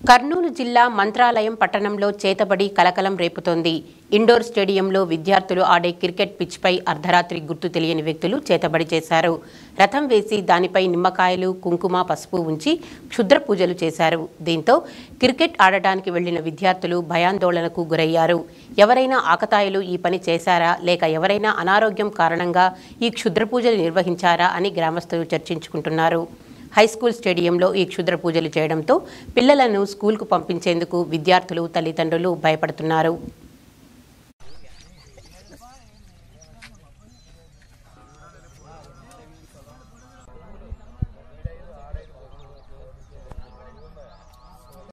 కర్నూలు జిల్లా మంత్రాలయం పట్టణంలో చేతబడి కలకలం రేపుతోంది ఇండోర్ స్టేడియంలో విద్యార్థులు ఆడే క్రికెట్ పిచ్పై అర్ధరాత్రి గుర్తు తెలియని వ్యక్తులు చేతబడి చేశారు రథం వేసి దానిపై నిమ్మకాయలు కుంకుమ పసుపు ఉంచి క్షుద్ర పూజలు చేశారు దీంతో క్రికెట్ ఆడటానికి వెళ్లిన విద్యార్థులు భయాందోళనకు గురయ్యారు ఎవరైనా ఆకతాయిలు ఈ పని చేశారా లేక ఎవరైనా అనారోగ్యం కారణంగా ఈ క్షుద్ర పూజలు నిర్వహించారా అని గ్రామస్తులు చర్చించుకుంటున్నారు హైస్కూల్ స్టేడియంలో ఈ క్షుద్ర పూజలు చేయడంతో పిల్లలను స్కూల్కు పంపించేందుకు విద్యార్థులు తల్లిదండ్రులు భయపడుతున్నారు